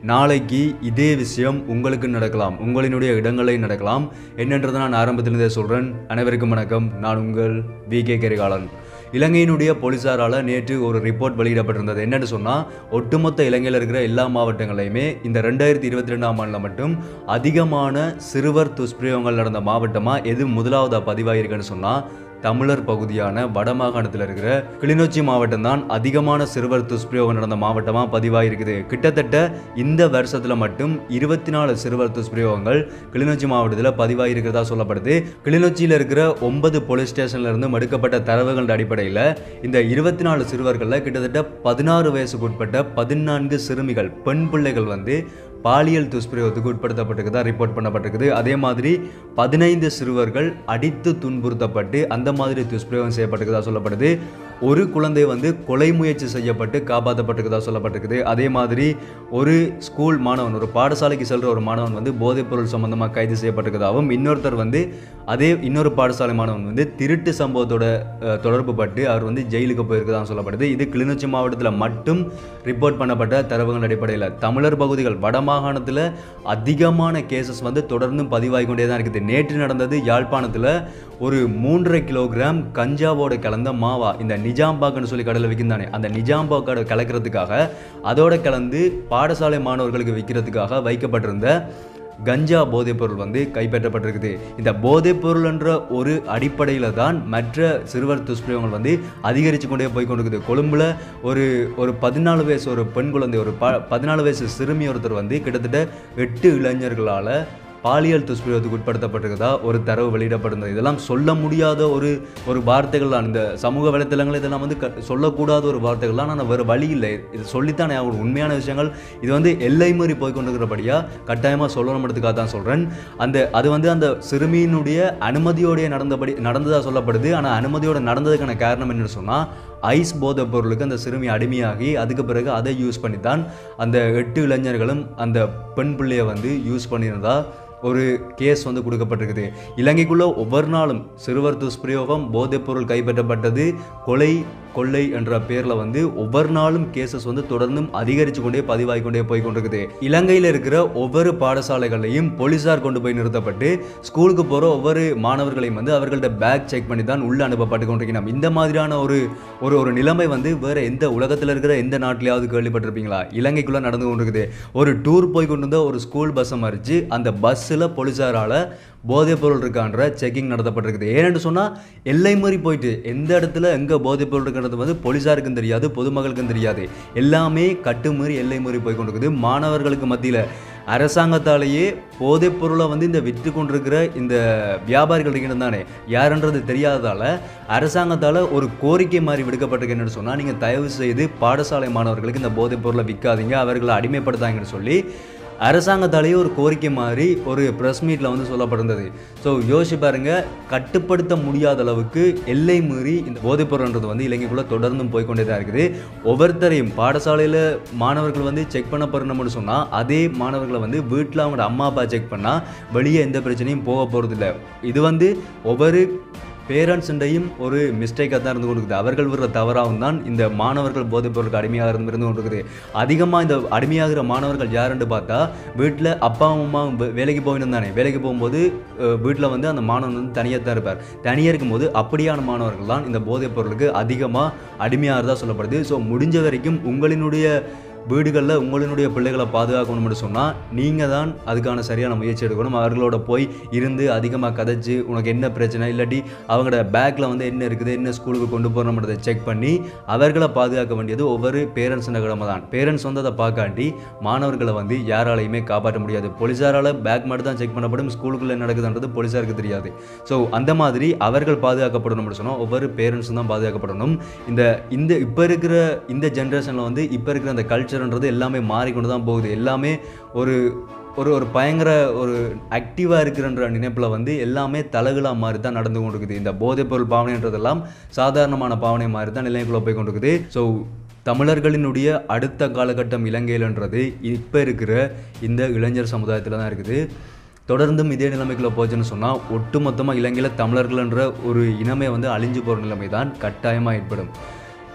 நாளைக்கு இதே விஷயம் உங்களுக்கு நடக்கலாம் உங்களினுடைய இடங்களில் நடக்கலாம் என்னன்றதை நான் ஆரம்பத்திலிருந்தே சொல்கிறேன் அனைவருக்கும் வணக்கம் நான் உங்கள் வி கே கரிகாலன் இலங்கையினுடைய போலீசாரால் நேற்று ஒரு ரிப்போர்ட் வெளியிடப்பட்டிருந்தது என்னன்னு சொன்னால் ஒட்டுமொத்த இலங்கையில் இருக்கிற எல்லா மாவட்டங்களையுமே இந்த ரெண்டாயிரத்தி இருபத்தி ரெண்டாம் ஆண்டில் மட்டும் அதிகமான சிறுவர் துஷ்பிரயோகங்கள் நடந்த மாவட்டமாக எது முதலாவதாக பதிவாயிருக்குன்னு சொன்னால் தமிழர் பகுதியான வடமாகாணத்தில் இருக்கிற கிளிநொச்சி மாவட்டம் தான் அதிகமான சிறுவர் துஷ்பிரயோகம் நடந்த மாவட்டமாக பதிவாயிருக்குது கிட்டத்தட்ட இந்த வருஷத்தில் மட்டும் இருபத்தி நாலு சிறுவர் துஷ்பிரயோகங்கள் கிளிநொச்சி மாவட்டத்தில் பதிவாயிருக்கிறதா சொல்லப்படுது கிளிநொச்சியில் இருக்கிற ஒன்பது போலீஸ் ஸ்டேஷன்ல இருந்து எடுக்கப்பட்ட தரவுகள் அடிப்படையில் இந்த இருபத்தி நாலு சிறுவர்களில் கிட்டத்தட்ட பதினாறு வயசுக்கு உட்பட்ட பதினான்கு சிறுமிகள் பெண் பிள்ளைகள் வந்து பாலியல் துஷ்பிரயோகத்துக்கு உட்படுத்தப்பட்டிருக்குதா ரிப்போர்ட் பண்ணப்பட்டிருக்குது அதே மாதிரி பதினைந்து சிறுவர்கள் அடித்து துன்புறுத்தப்பட்டு அந்த மாதிரி துஷ்பிரயோகம் செய்யப்பட்டிருக்குதா சொல்லப்படுது ஒரு குழந்தை வந்து கொலை முயற்சி செய்யப்பட்டு காப்பாற்றப்பட்டிருக்குதா சொல்லப்பட்டிருக்குது அதே மாதிரி ஒரு ஸ்கூல் மாணவன் ஒரு பாடசாலைக்கு செல்ற ஒரு மாணவன் வந்து போதைப்பொருள் சம்பந்தமாக கைது செய்யப்பட்டிருக்கதாகவும் இன்னொருத்தர் வந்து அதே இன்னொரு பாடசாலை மாணவன் வந்து திருட்டு சம்பவத்தோட அஹ், தொடர்பு பட்டு அவர் வந்து ஜெயிலுக்கு போயிருக்கதான் சொல்லப்படுது இது கிளிநொச்சி மாவட்டத்தில் மட்டும் ரிப்போர்ட் பண்ணப்பட்ட தரவுகள் அடிப்படையில் தமிழர் பகுதிகள் வடமாகாணத்தில் அதிகமான கேசஸ் வந்து தொடர்ந்து பதிவாகி கொண்டே தான் இருக்குது நேற்று நடந்தது யாழ்ப்பாணத்தில் ஒரு மூன்றரை கிலோகிராம் கஞ்சாவோட கலந்த மாவா இந்த நிஜாம்பாக்குன்னு சொல்லி கடையில் விற்கிந்தானே அந்த நிஜாம்பாக்கோட கலக்கிறதுக்காக அதோட கலந்து பாடசாலை மாணவர்களுக்கு விற்கிறதுக்காக வைக்கப்பட்டிருந்த கஞ்சா போதைப்பொருள் வந்து கைப்பற்றப்பட்டிருக்குது இந்த போதைப்பொருள் என்ற ஒரு அடிப்படையில் தான் மற்ற சிறுவர் துஷ்பிரயோகங்கள் வந்து அதிகரித்து கொண்டே போய் கொண்டிருக்குது கொழும்புல ஒரு ஒரு பதினாலு வயசு ஒரு பெண் குழந்தை ஒரு ப பதினாலு வயசு சிறுமி ஒருத்தர் வந்து கிட்டத்தட்ட எட்டு இளைஞர்களால் பாலியல் துஷ்பிரயோகத்துக்கு உட்படுத்தப்பட்டிருக்கதா ஒரு தரவு வெளியிடப்பட்டிருந்தது இதெல்லாம் சொல்ல முடியாத ஒரு ஒரு வார்த்தைகள் தான் இந்த சமூக வலைத்தளங்கள் இதெல்லாம் வந்து க சொல்லக்கூடாத ஒரு வார்த்தைகள் தான் ஆனால் வேறு வழி இல்லை இது சொல்லித்தானே ஆகணும் உண்மையான விஷயங்கள் இது வந்து எல்லை மீறி போய் கொண்டிருக்கிறபடியாக கட்டாயமாக சொல்லணுன்றதுக்காக தான் சொல்கிறேன் அந்த அது வந்து அந்த சிறுமியினுடைய அனுமதியோடைய நடந்தபடி நடந்ததாக சொல்லப்படுது ஆனால் அனுமதியோட நடந்ததுக்கான காரணம் என்னன்னு சொன்னால் ஐஸ் போதைப் பொருளுக்கு அந்த சிறுமி அடிமையாகி அதுக்கு பிறகு அதை யூஸ் பண்ணி தான் அந்த எட்டு இளைஞர்களும் அந்த பெண் பிள்ளையை வந்து யூஸ் பண்ணியிருந்தா ஒரு கேஸ் வந்து கொடுக்கப்பட்டிருக்குது இலங்கைக்குள்ள ஒவ்வொரு நாளும் சிறுவர் துஷ்பிரயோகம் போதைப்பொருள் கைப்பற்றப்பட்டது கொலை கொள்ளை என்ற பேரில் வந்து ஒவ்வொரு நாளும் கேசஸ் வந்து தொடர்ந்தும் அதிகரித்து கொண்டே பதிவாகி கொண்டே போய் கொண்டிருக்குது இலங்கையில் இருக்கிற ஒவ்வொரு பாடசாலைகளையும் போலீஸார் கொண்டு போய் நிறுத்தப்பட்டு ஸ்கூலுக்கு போகிற ஒவ்வொரு மாணவர்களையும் வந்து அவர்கள்ட்ட பேக் செக் பண்ணி தான் உள்ள அனுப்பப்பட்டு கொண்டிருக்கணும் இந்த மாதிரியான ஒரு ஒரு ஒரு நிலைமை வந்து வேற எந்த உலகத்தில் இருக்கிற எந்த நாட்டிலேயாவது கேள்விப்பட்டிருப்பீங்களா இலங்கைக்குள்ளே நடந்து கொண்டிருக்குது ஒரு டூர் போய் கொண்டு வந்த ஒரு ஸ்கூல் பஸ்ஸை மறித்து அந்த பஸ்ஸில் போலீஸாரால் போதைப் பொருள் இருக்கான்ற செக்கிங் நடத்தப்பட்டிருக்குது ஏன்னு சொன்னால் எல்லை மீறி போயிட்டு எந்த இடத்துல எங்கே போதைப் பொருள் இருக்கிறது வந்து போலீஸாருக்கும் தெரியாது பொதுமக்களுக்கும் தெரியாது எல்லாமே கட்டுமீறி எல்லை மீறி போய் கொண்டிருக்குது மாணவர்களுக்கு மத்தியில் அரசாங்கத்தாலேயே போதைப் பொருளை வந்து இந்த விற்று கொண்டிருக்கிற இந்த வியாபாரிகள் இருக்கிறது தானே யாருன்றது தெரியாததால் அரசாங்கத்தால் ஒரு கோரிக்கை மாதிரி விடுக்கப்பட்டிருக்கு என்னன்னு சொன்னால் நீங்கள் தயவு செய்து பாடசாலை மாணவர்களுக்கு இந்த போதைப் பொருளை விற்காதீங்க அவர்களை அடிமைப்படுத்தாங்கன்னு சொல்லி அரசாங்கத்தாலேயே ஒரு கோரிக்கை மாதிரி ஒரு ப்ரெஸ் மீட்டில் வந்து சொல்லப்பட்டிருந்தது ஸோ யோசிச்சு பாருங்க கட்டுப்படுத்த முடியாத அளவுக்கு எல்லை மீறி இந்த போதைப்பொருள்ன்றது வந்து இலங்கைக்குள்ளே தொடர்ந்தும் போய்க்கொண்டே தான் இருக்குது ஒவ்வொருத்தரையும் பாடசாலையில் மாணவர்கள் வந்து செக் பண்ண போகிறோம்னு சொன்னால் அதே மாணவர்களை வந்து வீட்டில் அவங்களோட அம்மா அப்பா செக் பண்ணால் வெளியே எந்த பிரச்சனையும் போக போகிறதில்ல இது வந்து ஒவ்வொரு பேரண்ட்ஸுண்டையும் ஒரு மிஸ்டேக்காக தான் இருந்து கொண்டிருக்குது அவர்கள் விடுற தவறாகவும் தான் இந்த மாணவர்கள் போதைப் பொருளுக்கு அடிமையாக இருந்து இருந்து கொண்டிருக்குது அதிகமாக இந்த அடிமையாகிற மாணவர்கள் யாருன்னு பார்த்தா வீட்டில் அப்பா அம்மா வே- வேலைக்கு போயிருந்தானே வேலைக்கு போகும்போது வீட்டில் வந்து அந்த மாணவன் வந்து தனியாக தான் இருப்பார் தனியாக இருக்கும்போது அப்படியான மாணவர்கள் தான் இந்த போதைப் பொருளுக்கு அதிகமாக அடிமையாகிறதா சொல்லப்படுது ஸோ முடிஞ்ச வரைக்கும் உங்களினுடைய வீடுகளில் உங்களினுடைய பிள்ளைகளை பாதுகாக்கணும்னு சொன்னால் நீங்கள் தான் அதுக்கான சரியான முயற்சி எடுக்கணும் அவர்களோட போய் இருந்து அதிகமாக கதைச்சு உனக்கு என்ன பிரச்சனை இல்லாட்டி அவங்களோட பேக்கில் வந்து என்ன இருக்குது என்ன ஸ்கூலுக்கு கொண்டு போகிறோம்ன்றதை செக் பண்ணி அவர்களை பாதுகாக்க வேண்டியது ஒவ்வொரு பேரண்ட்ஸின் கடமை தான் பேரண்ட்ஸ் வந்து அதை பார்க்காட்டி மாணவர்களை வந்து யாராலையுமே காப்பாற்ற முடியாது போலீஸாரால் பேக் மட்டும் தான் செக் பண்ணப்படும் ஸ்கூலுக்குள்ளே நடக்குதுன்றது போலீஸாருக்கு தெரியாது ஸோ அந்த மாதிரி அவர்கள் பாதுகாக்கப்படணும்னு சொன்னால் ஒவ்வொரு பேரண்ட்ஸும் தான் பாதுகாக்கப்படணும் இந்த இந்த இப்போ இருக்கிற இந்த ஜென்ரேஷனில் வந்து இப்போ இருக்கிற அந்த கல்ச்சர்ன்றது எல்லாமே மாறிக்கொண்டு தான் போகுது எல்லாமே ஒரு ஒரு ஒரு பயங்கர ஒரு ஆக்டிவாக இருக்கிறன்ற நினைப்பில் வந்து எல்லாமே தலகுலாக மாதிரி தான் நடந்து கொண்டிருக்குது இந்த போதைப்பொருள் பாவனைன்றதெல்லாம் சாதாரணமான பாவனை மாதிரி தான் நிலைக்குள்ளே போய் கொண்டிருக்குது ஸோ தமிழர்களினுடைய அடுத்த காலகட்டம் இலங்கையிலன்றது இப்போ இருக்கிற இந்த இளைஞர் சமுதாயத்தில் தான் இருக்குது தொடர்ந்தும் இதே நிலைமைக்குள்ள போச்சுன்னு சொன்னால் ஒட்டுமொத்தமாக இலங்கையில் தமிழர்கள்ன்ற ஒரு இனமே வந்து அழிஞ்சு போகிற நிலைமை தான் கட்டாயமாக ஏற்படும்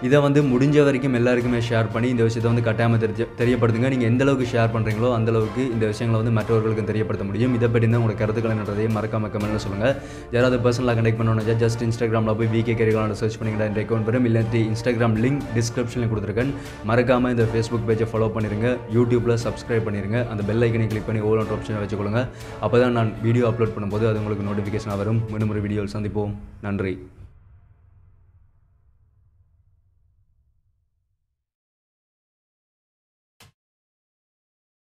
இதை வந்து முடிஞ்ச வரைக்கும் எல்லாருக்குமே ஷேர் பண்ணி இந்த விஷயத்தை வந்து கட்டாயமாக தெரிய தெரியப்படுத்துங்க நீங்கள் எந்த அளவுக்கு ஷேர் பண்ணுறீங்களோ அந்த அளவுக்கு இந்த விஷயங்களை வந்து மற்றவர்களுக்கும் தெரியப்படுத்த முடியும் இதை பற்றி தான் உங்களோட கருத்துக்கள் என்னன்றதையும் மறக்காம கமெண்ட்டில் சொல்லுங்கள் யாராவது பர்சனலாக கனெக்ட் பண்ணணும்னா ஜஸ்ட் இன்ஸ்டாகிராமில் போய் விகே கரிகாலன் சர்ச் பண்ணிங்கன்னா இந்த அக்கௌண்ட் வரும் இல்லாட்டி இன்ஸ்டாகிராம் லிங்க் டிஸ்கிரிப்ஷனில் கொடுத்துருக்கேன் மறக்காமல் இந்த ஃபேஸ்புக் பேஜை ஃபாலோ பண்ணிடுங்க யூடியூப்பில் சப்ஸ்கிரைப் பண்ணிடுங்க அந்த பெல் ஐக்கனை கிளிக் பண்ணி ஓல் ஒன்று ஆப்ஷனை வச்சுக்கொள்ளுங்க அப்போ தான் நான் வீடியோ அப்லோட் பண்ணும்போது அது உங்களுக்கு நோட்டிஃபிகேஷன் வரும் மீண்டும் ஒரு வீடியோவில் சந்திப்போம் நன்றி